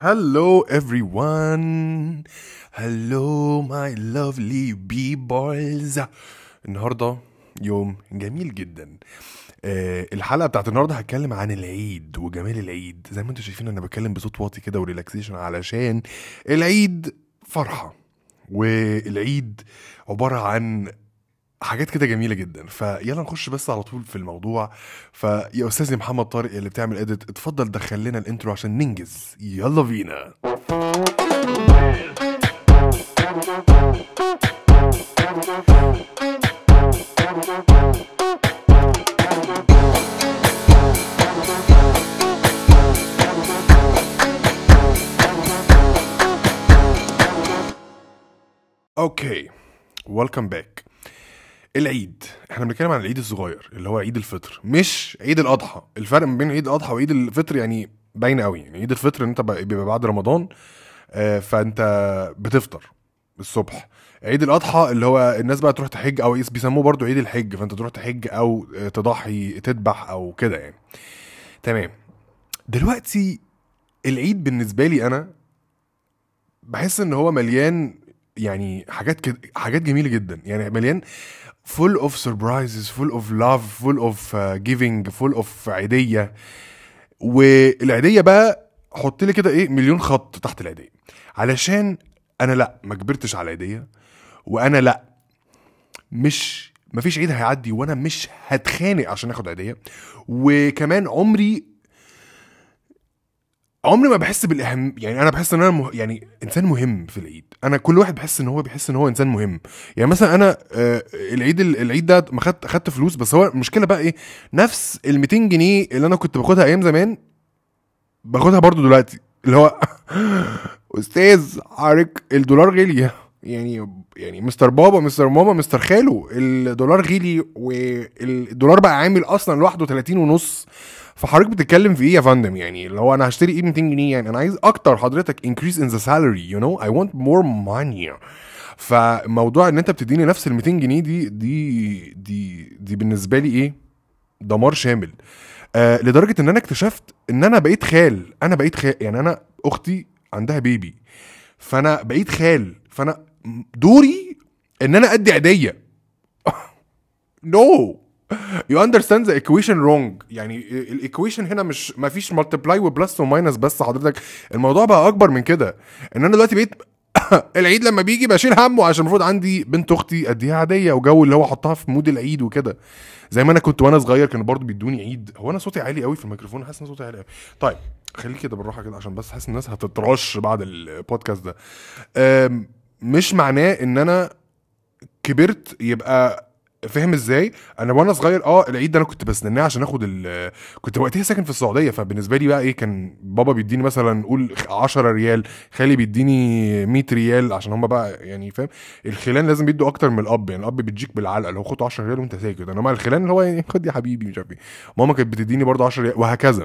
Hello everyone Hello my lovely bee boys النهاردة يوم جميل جدا آه الحلقة بتاعت النهاردة هتكلم عن العيد وجمال العيد زي ما انتم شايفين انا بتكلم بصوت واطي كده وريلاكسيشن علشان العيد فرحة والعيد عبارة عن حاجات كده جميله جدا فيلا نخش بس على طول في الموضوع فيا استاذي محمد طارق اللي بتعمل اديت اتفضل دخل لنا الانترو عشان ننجز يلا بينا اوكي ويلكم باك العيد احنا بنتكلم عن العيد الصغير اللي هو عيد الفطر مش عيد الاضحى الفرق ما بين عيد الاضحى وعيد الفطر يعني باين قوي يعني عيد الفطر ان انت ب- بيبقى بعد رمضان آه، فانت بتفطر الصبح عيد الاضحى اللي هو الناس بقى تروح تحج او بيسموه برضو عيد الحج فانت تروح تحج او آه، تضحي تذبح او كده يعني تمام دلوقتي العيد بالنسبه لي انا بحس ان هو مليان يعني حاجات كده حاجات جميله جدا يعني مليان full of surprises full of love full of uh, giving full of عيديه والعيديه بقى حط لي كده ايه مليون خط تحت العيديه علشان انا لا ما كبرتش على العيديه وانا لا مش مفيش عيد هيعدي وانا مش هتخانق عشان اخد عيديه وكمان عمري عمري ما بحس بالاهم يعني انا بحس ان انا مه... يعني انسان مهم في العيد انا كل واحد بحس ان هو بيحس ان هو انسان مهم يعني مثلا انا آه، العيد العيد ده ما خدت خدت فلوس بس هو المشكله بقى ايه نفس ال 200 جنيه اللي انا كنت باخدها ايام زمان باخدها برضو دلوقتي اللي هو استاذ حضرتك الدولار غلي يعني يعني مستر بابا مستر ماما مستر خالو الدولار غلي والدولار بقى عامل اصلا لوحده 30 ونص فحضرتك بتتكلم في ايه يا فندم يعني اللي هو انا هشتري ايه 200 جنيه يعني انا عايز اكتر حضرتك increase in the salary you know I want more money فموضوع ان انت بتديني نفس ال 200 جنيه دي دي دي دي بالنسبه لي ايه دمار شامل آه لدرجه ان انا اكتشفت ان انا بقيت خال انا بقيت خال يعني انا اختي عندها بيبي فانا بقيت خال فانا دوري ان انا ادي عيديه نو يو اندرستاند ذا ايكويشن رونج يعني الايكويشن هنا مش ما فيش مالتبلاي وبلس وماينس بس حضرتك الموضوع بقى اكبر من كده ان انا دلوقتي بقيت العيد لما بيجي بشيل همه عشان المفروض عندي بنت اختي اديها عاديه وجو اللي هو احطها في مود العيد وكده زي ما انا كنت وانا صغير كانوا برضو بيدوني عيد هو انا صوتي عالي قوي في الميكروفون حاسس ان صوتي عالي قوي طيب خليك كده بالراحه كده عشان بس حاسس الناس هتترش بعد البودكاست ده أم، مش معناه ان انا كبرت يبقى فاهم ازاي انا وانا صغير اه العيد ده انا كنت بستناه عشان اخد ال كنت وقتها ساكن في السعوديه فبالنسبه لي بقى ايه كان بابا بيديني مثلا نقول 10 ريال خالي بيديني 100 ريال عشان هم بقى يعني فاهم الخلان لازم بيدوا اكتر من الاب يعني الاب بيديك بالعلقه اللي هو خد 10 ريال وانت ساكت انما الخلان اللي هو يعني خد يا حبيبي مش عارف ايه ماما كانت بتديني برضه 10 ريال وهكذا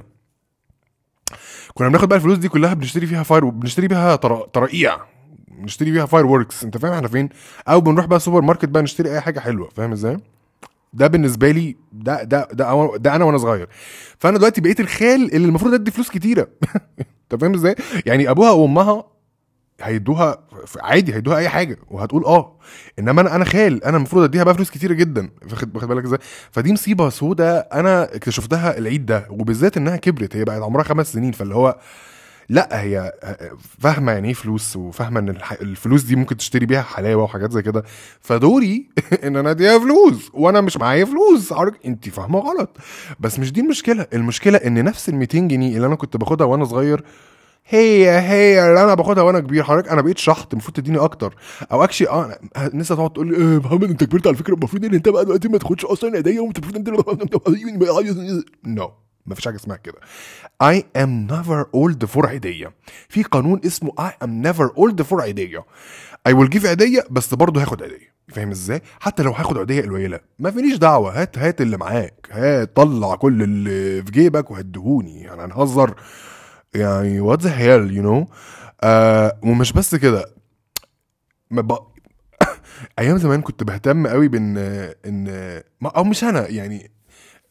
كنا بناخد بقى الفلوس دي كلها بنشتري فيها فاير بنشتري بيها طر- طرقيع نشتري بيها فاير وركس انت فاهم احنا فين او بنروح بقى سوبر ماركت بقى نشتري اي حاجه حلوه فاهم ازاي ده بالنسبه لي ده ده ده, أو- ده انا وانا صغير فانا دلوقتي بقيت الخال اللي المفروض ادي فلوس كتيره انت فاهم ازاي يعني ابوها وامها هيدوها ف- عادي هيدوها اي حاجه وهتقول اه انما انا انا خال انا المفروض اديها بقى فلوس كتيره جدا واخد واخد بالك ازاي فدي مصيبه سودة انا اكتشفتها العيد ده وبالذات انها كبرت هي بقت عمرها خمس سنين فاللي هو لا هي فاهمه يعني ايه فلوس وفاهمه ان الح- الفلوس دي ممكن تشتري بيها حلاوه وحاجات زي كده فدوري ان انا اديها فلوس وانا مش معايا فلوس حضرتك انت فاهمه غلط بس مش دي المشكله المشكله ان نفس ال 200 جنيه اللي انا كنت باخدها وانا صغير هي هي اللي انا باخدها وانا كبير حضرتك انا بقيت شحط المفروض تديني اكتر او اكشلي اه الناس هتقعد تقول لي إيه محمد انت كبرت على فكره المفروض ان انت بقى دلوقتي ما تاخدش اصلا هديه وانت المفروض انت نو مفيش حاجه اسمها كده I am never old for عيدية في قانون اسمه I am never old for عيدية I will give عيدية بس برضه هاخد عيدية فاهم ازاي حتى لو هاخد عيدية قليلة ما فينيش دعوة هات هات اللي معاك هات طلع كل اللي في جيبك وهدهوني يعني هنهزر يعني وات ذا هيل يو نو ومش بس كده ما ب... ايام زمان كنت بهتم قوي بان ان ما- او مش انا يعني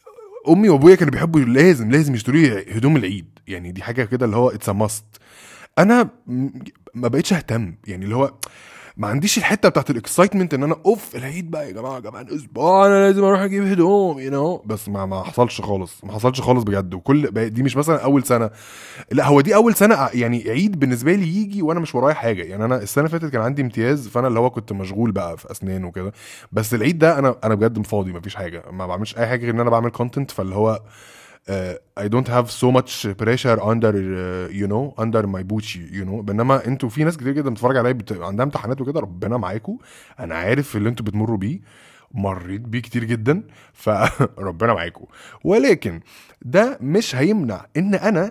امي وابويا كانوا بيحبوا لازم لازم يشتروا لي هدوم العيد يعني دي حاجه كده اللي هو اتس ماست انا م- ما بقتش اهتم يعني اللي هو ما عنديش الحته بتاعت الاكسايتمنت ان انا اوف العيد بقى يا جماعه كمان اسبوع انا لازم اروح اجيب هدوم يو you know? بس ما ما حصلش خالص ما حصلش خالص بجد وكل بقى- دي مش مثلا اول سنه لا هو دي اول سنه يعني عيد بالنسبه لي يجي وانا مش ورايا حاجه يعني انا السنه اللي فاتت كان عندي امتياز فانا اللي هو كنت مشغول بقى في اسنان وكده بس العيد ده انا انا بجد فاضي ما فيش حاجه ما بعملش اي حاجه غير ان انا بعمل كونتنت فاللي هو uh, I don't have so much pressure under uh, you know under my booty you know بينما انتوا في ناس كتير جدا بتتفرج عليا بت... عندها امتحانات وكده ربنا معاكم انا عارف اللي انتوا بتمروا بيه مريت بيه كتير جدا فربنا معاكم ولكن ده مش هيمنع ان انا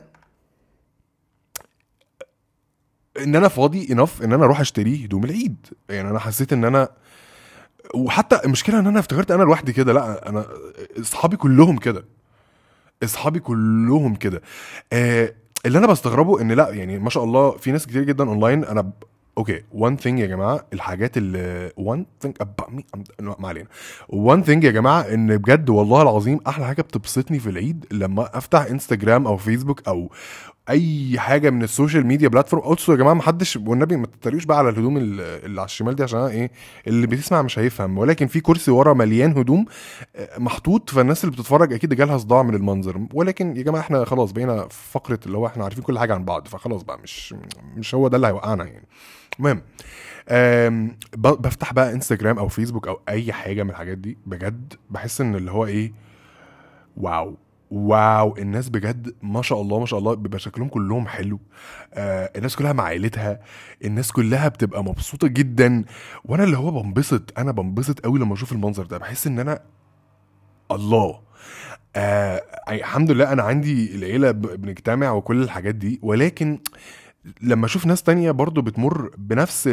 ان انا فاضي انف ان انا اروح اشتري هدوم العيد يعني انا حسيت ان انا وحتى المشكله ان انا افتكرت انا لوحدي كده لا انا اصحابي كلهم كده اصحابي كلهم كده آه اللي انا بستغربه ان لا يعني ما شاء الله في ناس كتير جدا اونلاين انا ب... اوكي وان ثينج يا جماعه الحاجات اللي وان ثينج about me I'm- ما علينا وان ثينج يا جماعه ان بجد والله العظيم احلى حاجه بتبسطني في العيد لما افتح انستجرام او فيسبوك او اي حاجه من السوشيال ميديا بلاتفورم اوتسو يا جماعه ما حدش والنبي ما تتريقوش بقى على الهدوم ال- اللي على الشمال دي عشان أنا ايه اللي بيسمع مش هيفهم ولكن في كرسي ورا مليان هدوم آه، محطوط فالناس اللي بتتفرج اكيد جالها صداع من المنظر ولكن يا جماعه احنا خلاص بقينا في فقره اللي هو احنا عارفين كل حاجه عن بعض فخلاص بقى مش مش هو ده اللي هيوقعنا يعني المهم آم، ب- بفتح بقى انستجرام او فيسبوك او اي حاجه من الحاجات دي بجد بحس ان اللي هو ايه واو واو الناس بجد ما شاء الله ما شاء الله بيبقى شكلهم كلهم حلو آه الناس كلها مع عيلتها الناس كلها بتبقى مبسوطه جدا وانا اللي هو بنبسط انا بنبسط قوي لما اشوف المنظر ده بحس ان انا الله آه الحمد لله انا عندي العيله ب- بنجتمع وكل الحاجات دي ولكن لما اشوف ناس تانية برضو بتمر بنفس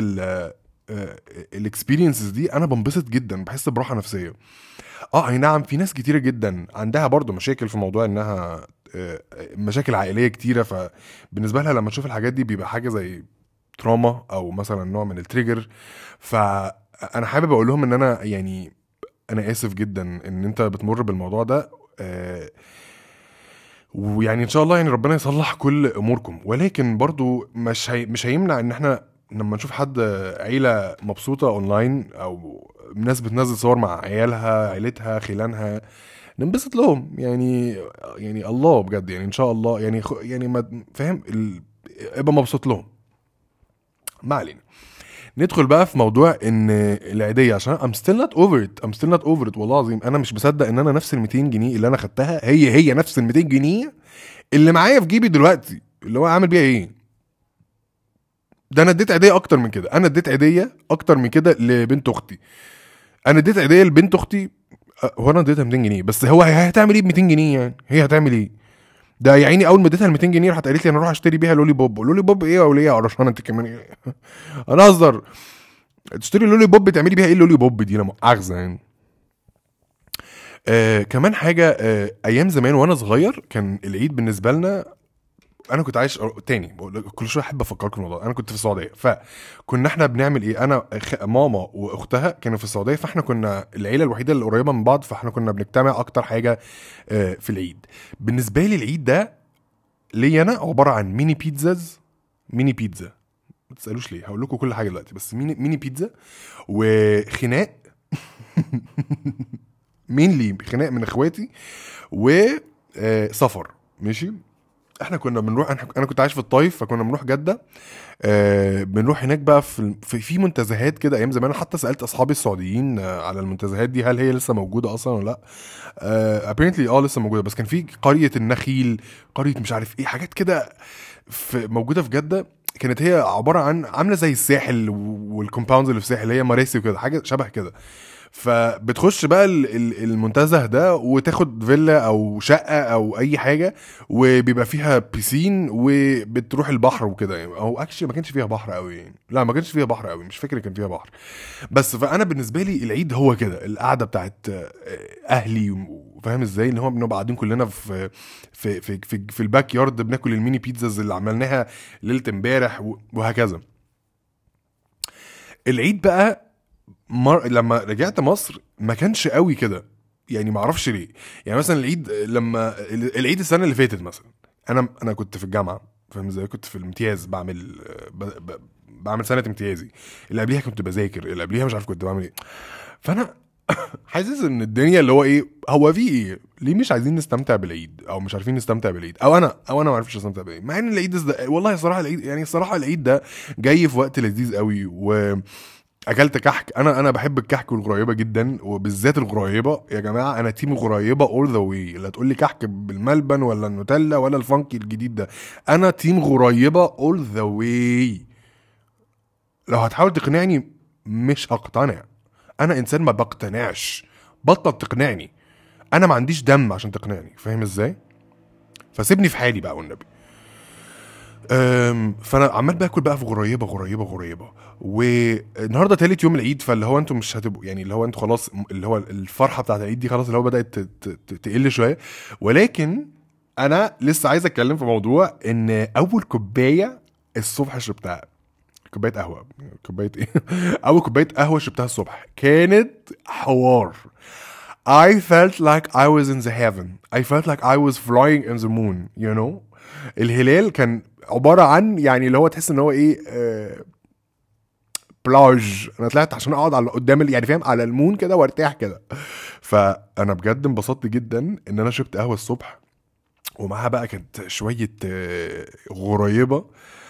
الاكسبيرينسز دي انا بنبسط جدا بحس براحه نفسيه اه اي نعم في ناس كتيره جدا عندها برضو مشاكل في موضوع انها آه، مشاكل عائليه كتيره فبالنسبه لها لما تشوف الحاجات دي بيبقى حاجه زي تراما او مثلا نوع من التريجر فانا حابب اقول لهم ان انا يعني انا اسف جدا ان انت بتمر بالموضوع ده آه، ويعني ان شاء الله يعني ربنا يصلح كل اموركم ولكن برضو مش هي مش هيمنع ان احنا لما نشوف حد عيله مبسوطه اونلاين او ناس بتنزل صور مع عيالها عيلتها خلانها ننبسط لهم يعني يعني الله بجد يعني ان شاء الله يعني خ- يعني ما فاهم ال- ابقى مبسوط لهم ما علينا ندخل بقى في موضوع ان العيديه عشان I'm still not over it I'm still not over it والله العظيم انا مش مصدق ان انا نفس ال 200 جنيه اللي انا خدتها هي هي نفس ال 200 جنيه اللي معايا في جيبي دلوقتي اللي هو عامل بيها ايه ده انا اديت عيديه اكتر من كده انا اديت عيديه اكتر من كده لبنت اختي انا اديت عيديه لبنت اختي أه، هو انا اديتها 200 جنيه بس هو هي هتعمل ايه ب 200 جنيه يعني هي هتعمل ايه ده يا عيني اول ما اديتها ال 200 جنيه راحت قالت لي انا اروح اشتري بيها لولي بوب لولي بوب ايه يا وليه يا قرشانه انت كمان إيه؟ انا اهزر تشتري لولي بوب تعملي بيها ايه اللولي بوب دي لا مؤاخذه يعني آه كمان حاجه آه ايام زمان وانا صغير كان العيد بالنسبه لنا انا كنت عايش تاني بقول لك كل شويه احب افكركم الموضوع انا كنت في السعوديه فكنا احنا بنعمل ايه انا خ... ماما واختها كانوا في السعوديه فاحنا كنا العيله الوحيده اللي قريبه من بعض فاحنا كنا بنجتمع اكتر حاجه آه، في العيد بالنسبه لي العيد ده ليا انا عباره عن ميني بيتزاز ميني بيتزا ما تسالوش ليه هقول لكم كل حاجه دلوقتي بس ميني ميني بيتزا وخناق مينلي خناق من اخواتي وسفر ماشي احنا كنا بنروح انا أنا كنت عايش في الطايف فكنا بنروح جده آه بنروح هناك بقى في في, في منتزهات كده ايام زمان أنا حتى سالت اصحابي السعوديين آه على المنتزهات دي هل هي لسه موجوده اصلا ولا لا آه apparently اه لسه موجوده بس كان في قريه النخيل قريه مش عارف ايه حاجات كده في موجوده في جده كانت هي عباره عن عامله زي الساحل والكومباوندز اللي في الساحل هي مراسي وكده حاجه شبه كده فبتخش بقى ال- ال- المنتزه ده وتاخد فيلا او شقه او اي حاجه وبيبقى فيها بيسين وبتروح البحر وكده يعني هو اكشلي ما كانش فيها بحر قوي يعني لا ما كانش فيها بحر قوي مش فاكر كان فيها بحر بس فانا بالنسبه لي العيد هو كده القعده بتاعت آه، اهلي وفاهم ازاي ان هو بنبقى قاعدين كلنا في في في في, في الباك يارد بناكل الميني بيتزاز اللي عملناها ليله امبارح و- وهكذا العيد بقى مر... لما رجعت مصر ما كانش قوي كده يعني ما اعرفش ليه يعني مثلا العيد لما العيد السنه اللي فاتت مثلا انا انا كنت في الجامعه فاهم ازاي كنت في الامتياز بعمل ب... ب... بعمل سنه امتيازي اللي قبليها كنت بذاكر اللي قبليها مش عارف كنت بعمل ايه فانا حاسس ان الدنيا اللي هو ايه هو في ايه ليه مش عايزين نستمتع بالعيد او مش عارفين نستمتع بالعيد او انا او انا ما عرفتش استمتع بالعيد مع ان العيد ده والله الصراحه العيد يعني الصراحه العيد ده جاي في وقت لذيذ قوي و اكلت كحك انا انا بحب الكحك والغريبه جدا وبالذات الغريبه يا جماعه انا تيم غريبه اول ذا واي لا تقول لي كحك بالملبن ولا النوتيلا ولا الفانكي الجديد ده انا تيم غريبه اول ذا واي لو هتحاول تقنعني مش هقتنع انا انسان ما بقتنعش بطل تقنعني انا ما عنديش دم عشان تقنعني فاهم ازاي فسيبني في حالي بقى والنبي أم، فانا عمال باكل بقى في غريبه غريبه غريبه والنهارده تالت يوم العيد فاللي هو انتوا مش هتبقوا يعني اللي هو انتوا خلاص اللي هو الفرحه بتاعت العيد دي خلاص اللي هو بدات ت- ت- تقل شويه ولكن انا لسه عايز اتكلم في موضوع ان اول كوبايه الصبح شربتها كوبايه قهوه كوبايه ايه اول كوبايه قهوه شربتها الصبح كانت حوار I felt like I was in the heaven I felt like I was flying in the moon you know الهلال كان عبارة عن يعني اللي هو تحس ان هو ايه آه بلاج انا طلعت عشان اقعد على قدام ال- يعني فاهم على المون كده وارتاح كده فانا بجد انبسطت جدا ان انا شربت قهوه الصبح ومعاها بقى كانت شويه آه، غريبه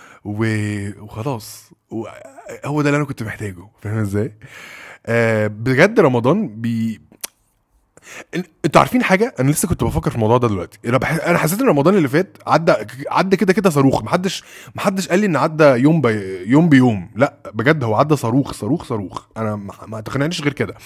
و- وخلاص و- هو ده اللي انا كنت محتاجه فاهم ازاي آه بجد رمضان بي إن- انتوا عارفين حاجه انا لسه كنت بفكر في الموضوع ده دلوقتي انا بح... انا حسيت ان رمضان اللي فات عدى عدى كده كده صاروخ محدش محدش قال لي ان عدى يوم بي... يوم بيوم لا بجد هو عدى صاروخ صاروخ صاروخ انا ما, ما تقنعنيش غير كده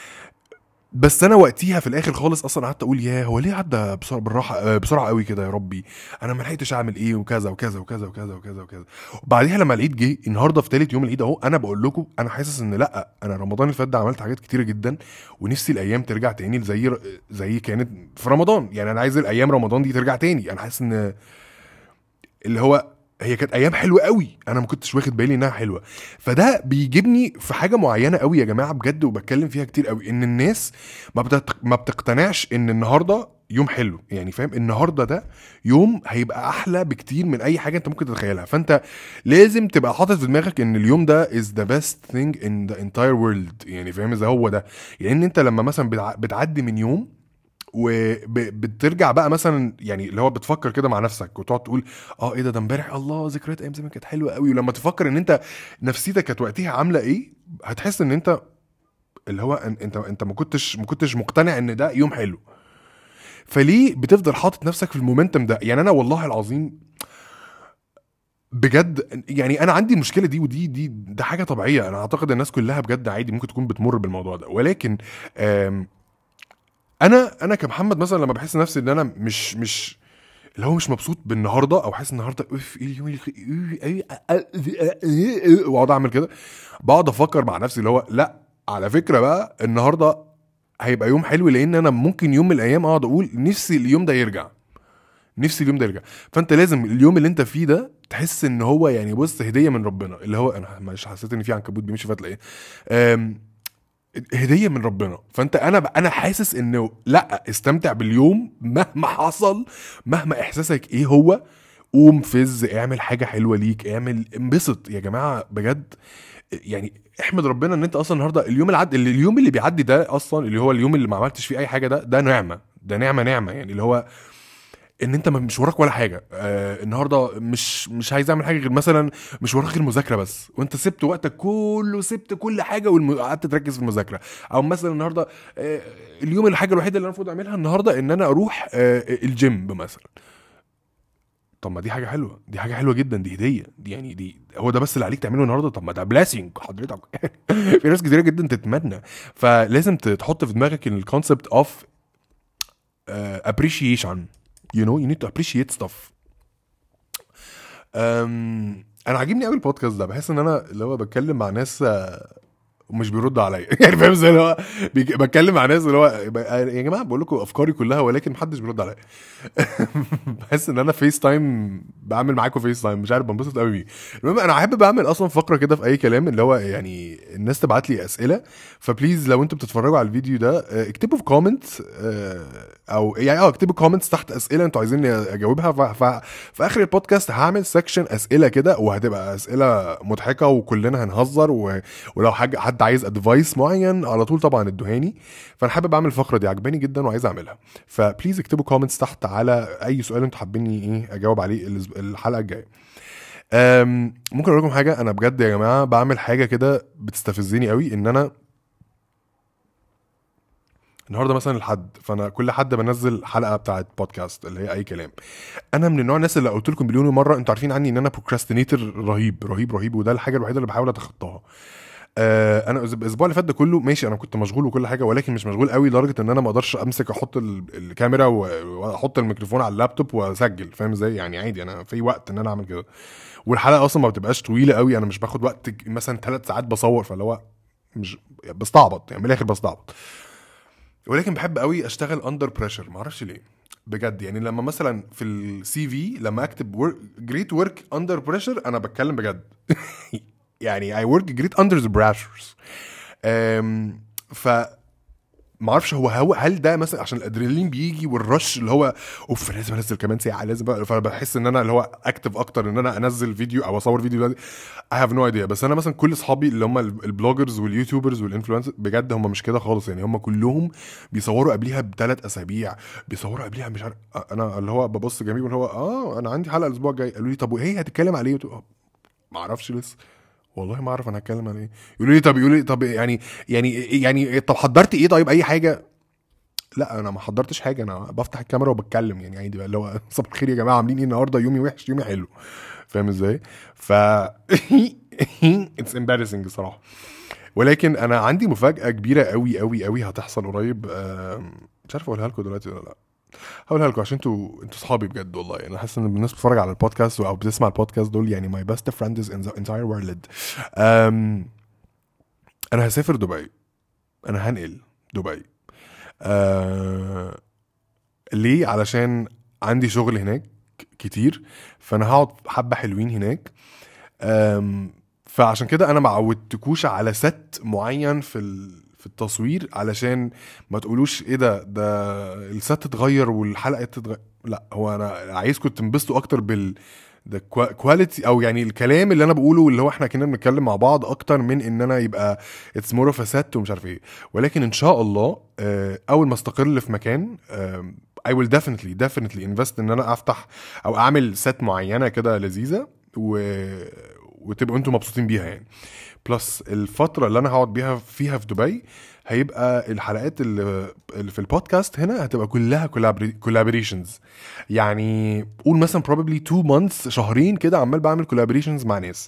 بس انا وقتيها في الاخر خالص اصلا قعدت اقول يا هو ليه عدى بسرعه بالراحه آه، بسرعه قوي كده يا ربي انا ما لحقتش اعمل ايه وكذا وكذا وكذا وكذا وكذا وكذا وبعديها لما العيد جه النهارده في ثالث يوم العيد اهو انا بقول لكم انا حاسس ان لا انا رمضان اللي فات ده عملت حاجات كتيره جدا ونفسي الايام ترجع تاني زي زي كانت في رمضان يعني انا عايز الايام رمضان دي ترجع تاني انا حاسس ان اللي هو هي كانت ايام حلوه قوي انا ما كنتش واخد بالي انها حلوه فده بيجيبني في حاجه معينه قوي يا جماعه بجد وبتكلم فيها كتير قوي ان الناس ما بتت... ما بتقتنعش ان النهارده يوم حلو يعني فاهم النهارده ده يوم هيبقى احلى بكتير من اي حاجه انت ممكن تتخيلها فانت لازم تبقى حاطط في دماغك ان اليوم ده is the best thing in the entire world يعني فاهم ازاي هو ده لان انت لما مثلا بتع... بتعدي من يوم وبترجع بقى مثلا يعني اللي هو بتفكر كده مع نفسك وتقعد تقول اه ايه ده ده امبارح الله ذكريات ايام زمان كانت حلوه قوي ولما تفكر ان انت نفسيتك كانت وقتها عامله ايه هتحس ان انت اللي هو أن- انت انت ما كنتش ما كنتش مقتنع ان ده يوم حلو فليه بتفضل حاطط نفسك في المومنتم ده يعني انا والله العظيم بجد يعني انا عندي المشكله دي ودي دي ده حاجه طبيعيه انا اعتقد الناس كلها بجد عادي ممكن تكون بتمر بالموضوع ده ولكن آم انا انا كمحمد مثلا لما بحس نفسي ان انا مش مش اللي هو مش مبسوط بالنهارده او حاسس النهارده اوف ايه اليوم اللي واقعد اعمل كده بقعد افكر مع نفسي اللي هو لا على فكره بقى النهارده هيبقى يوم حلو لان انا ممكن يوم من الايام اقعد اقول نفسي اليوم ده يرجع نفسي اليوم ده يرجع فانت لازم اليوم اللي انت فيه ده تحس ان هو يعني بص هديه من ربنا اللي هو انا مش حسيت ان في عنكبوت بيمشي فتلاقيه أم، هديه من ربنا فانت انا انا حاسس انه لا استمتع باليوم مهما حصل مهما احساسك ايه هو قوم فز اعمل حاجه حلوه ليك اعمل انبسط يا جماعه بجد يعني احمد ربنا ان انت اصلا النهارده اليوم اللي عدى اليوم اللي بيعدي ده اصلا اللي هو اليوم اللي ما عملتش فيه اي حاجه ده ده نعمه ده نعمه نعمه يعني اللي هو ان انت مش وراك ولا حاجه آه النهارده مش مش عايز اعمل حاجه غير مثلا مش وراك غير مذاكره بس وانت سبت وقتك كله سبت كل حاجه وقعدت تركز في المذاكره او مثلا النهارده آه اليوم الحاجه الوحيده اللي انا المفروض اعملها النهارده ان انا اروح آه الجيم مثلا طب ما دي حاجه حلوه دي حاجه حلوه جدا دي هديه دي يعني دي هو ده بس اللي عليك تعمله النهارده طب ما ده بلاسنج حضرتك في ناس كتيره جدا تتمنى فلازم تحط في دماغك الكونسبت اوف appreciation you know you need to appreciate stuff أم، انا عاجبني قوي البودكاست ده بحس ان انا اللي هو بتكلم مع ناس آه، ومش بيرد عليا يعني فاهم ازاي اللي هو بيج- بتكلم مع ناس اللي هو يا جماعه بقول لكم افكاري كلها ولكن محدش بيرد عليا بحس ان انا فيس تايم بعمل معاكم فيس تايم مش عارف بنبسط قوي بيه المهم انا احب بعمل اصلا فقره كده في اي كلام اللي هو يعني الناس تبعت لي اسئله فبليز لو انتوا بتتفرجوا على الفيديو ده آه، اكتبوا في كومنتس او يعني اه اكتبوا كومنتس تحت اسئله انتوا عايزين اجاوبها ف- ف- في اخر البودكاست هعمل سيكشن اسئله كده وهتبقى اسئله مضحكه وكلنا هنهزر و... ولو حاجه حد عايز ادفايس معين على طول طبعا ادوهاني فانا حابب اعمل الفقره دي عجباني جدا وعايز اعملها فبليز اكتبوا كومنتس تحت على اي سؤال انتوا حابيني ايه اجاوب عليه الأسب- الحلقه الجايه أم، ممكن اقول لكم حاجه انا بجد يا جماعه بعمل حاجه كده بتستفزني قوي ان انا النهارده مثلا الحد فانا كل حد بنزل حلقه بتاعت بودكاست اللي هي اي كلام انا من النوع الناس اللي قلت لكم مليون مره انتوا عارفين عني ان انا بروكراستينيتور رهيب رهيب رهيب وده الحاجه الوحيده اللي بحاول اتخطاها آه انا الأسب- الاسبوع اللي فات ده كله ماشي انا كنت مشغول وكل حاجه ولكن مش مشغول قوي لدرجه ان انا ما اقدرش امسك احط ال- الكاميرا و- واحط الميكروفون على اللابتوب واسجل فاهم ازاي يعني عادي انا في وقت ان انا اعمل كده والحلقه اصلا ما بتبقاش طويله قوي انا مش باخد وقت ج- مثلا ثلاث ساعات بصور فاللي هو مش بستعبط يعني من الاخر بستعبط ولكن بحب قوي اشتغل اندر بريشر ما اعرفش ليه بجد يعني لما مثلا في السي في لما اكتب جريت ورك اندر بريشر انا بتكلم بجد يعني اي ورك جريت اندر ذا بريشرز ف ما اعرفش هو هو هل ده مثلا عشان الادرينالين بيجي والرش اللي هو اوف لازم انزل كمان ساعه لازم بقى فبحس ان انا اللي هو اكتف اكتر ان انا انزل فيديو او اصور فيديو دلوقتي اي هاف نو ايديا بس انا مثلا كل اصحابي اللي هم البلوجرز واليوتيوبرز والانفلونسرز بجد هم مش كده خالص يعني هم كلهم بيصوروا قبليها بثلاث اسابيع بيصوروا قبليها مش عارف انا اللي هو ببص جنبي اللي هو اه انا عندي حلقه الاسبوع الجاي قالوا لي طب وايه هتتكلم على ايه قلت له، ما اعرفش لسه والله ما اعرف انا هتكلم عن ايه يقولوا لي طب يقولوا لي طب يعني يعني يعني طب حضرت ايه طيب اي حاجه لا انا ما حضرتش حاجه انا بفتح الكاميرا وبتكلم يعني عادي بقى اللي هو صباح الخير يا جماعه عاملين ايه النهارده يومي وحش يومي حلو فاهم ازاي ف اتس امبارسنج الصراحه ولكن انا عندي مفاجاه كبيره قوي قوي قوي هتحصل قريب آم، مش عارف اقولها لكم دلوقتي ولا لا هقولها لكم عشان انتوا انتوا صحابي بجد والله يعني انا حاسس ان الناس بتتفرج على البودكاست او بتسمع البودكاست دول يعني ماي بيست فريندز ان ذا انتاير وورلد انا هسافر دبي انا هنقل دبي آه ليه علشان عندي شغل هناك كتير فانا هقعد حبه حلوين هناك آم، فعشان كده انا ما عودتكوش على ست معين في ال- في التصوير علشان ما تقولوش ايه ده ده الست اتغير والحلقه تتغير لا هو انا عايزكم تنبسطوا اكتر بال ده كواليتي او يعني الكلام اللي انا بقوله اللي هو احنا كنا بنتكلم مع بعض اكتر من ان انا يبقى اتس مور اوف ست ومش عارف ايه ولكن ان شاء الله آه، اول ما استقر في مكان آم، I will definitely definitely invest ان انا افتح او اعمل ست معينه كده لذيذه و... وتبقوا انتوا مبسوطين بيها يعني بلس الفتره اللي انا هقعد بيها فيها في دبي هيبقى الحلقات اللي اللي في البودكاست هنا هتبقى كلها كولابوريشنز يعني قول مثلا probably two months شهرين كده عمال بعمل كولابوريشنز مع ناس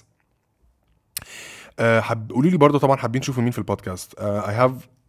أه حب قولوا لي برضه طبعا حابين تشوفوا مين في البودكاست اي هاف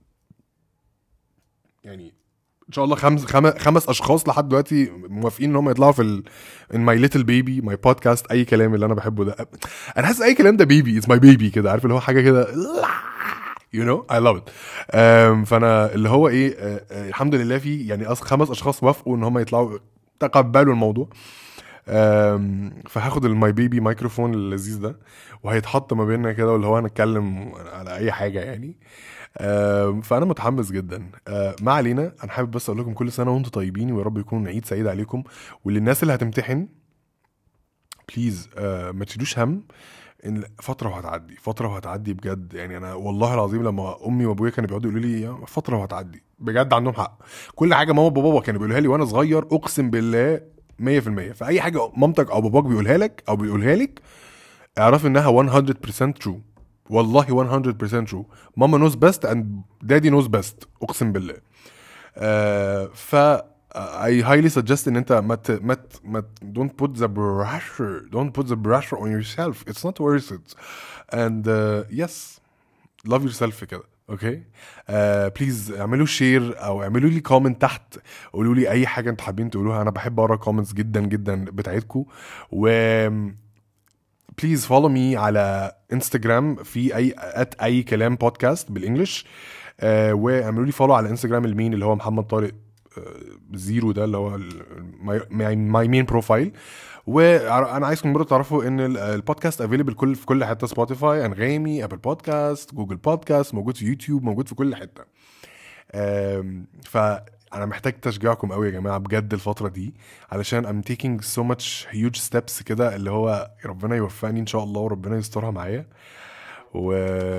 يعني ان شاء الله خمس خم... خمس اشخاص لحد دلوقتي موافقين ان هم يطلعوا في ال ان ماي ليتل بيبي ماي بودكاست اي كلام اللي انا بحبه ده انا حاسس اي كلام ده بيبي اتس ماي بيبي كده عارف اللي هو حاجه كده يو نو اي لاف ات فانا اللي هو ايه آه، آه، الحمد لله في يعني أص- خمس اشخاص وافقوا ان هم يطلعوا تقبلوا الموضوع أم، فهاخد الماي بيبي مايكروفون اللذيذ ده وهيتحط ما بيننا كده واللي هو نتكلم على اي حاجه يعني أم، فانا متحمس جدا أه، ما علينا انا حابب بس اقول لكم كل سنه وانتم طيبين ويا رب يكون عيد سعيد عليكم وللناس اللي هتمتحن بليز ما تشيلوش هم ان فتره وهتعدي فتره وهتعدي بجد يعني انا والله العظيم لما امي وابويا كانوا بيقعدوا يقولوا لي يا فتره وهتعدي بجد عندهم حق كل حاجه ماما وبابا كانوا بيقولوها لي وانا صغير اقسم بالله 100% فاي حاجه مامتك او باباك بيقولها لك او بيقولها لك اعرف انها 100% true والله 100% true ماما نوز بيست اند دادي نوز بيست اقسم بالله آه ف I highly suggest ان انت ما ت ما ت ما ت- don't put the pressure don't put the pressure on yourself it's not worth it and uh, yes love yourself كده اوكي بليز اعملوا شير او اعملوا لي كومنت تحت قولوا لي اي حاجه انتوا حابين تقولوها انا بحب اقرا كومنتس جدا جدا بتاعتكم و بليز فولو مي على انستجرام في اي ات اي كلام بودكاست بالانجلش آه واعملوا لي فولو على انستجرام المين اللي هو محمد طارق آه زيرو ده اللي هو ماي مين بروفايل وانا عايزكم برضه تعرفوا ان ال- البودكاست افيلبل كل في كل حته سبوتيفاي انغامي ابل بودكاست جوجل بودكاست موجود في يوتيوب موجود في كل حته آم، فانا محتاج تشجيعكم قوي يا جماعه بجد الفتره دي علشان I'm taking so much huge steps كده اللي هو ربنا يوفقني ان شاء الله وربنا يسترها معايا و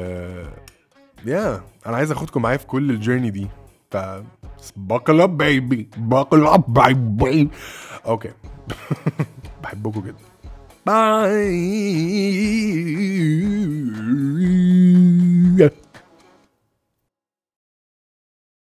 يا انا عايز اخدكم معايا في كل الجيرني دي ف buckle up baby buckle up baby اوكي بحبكم جدا باي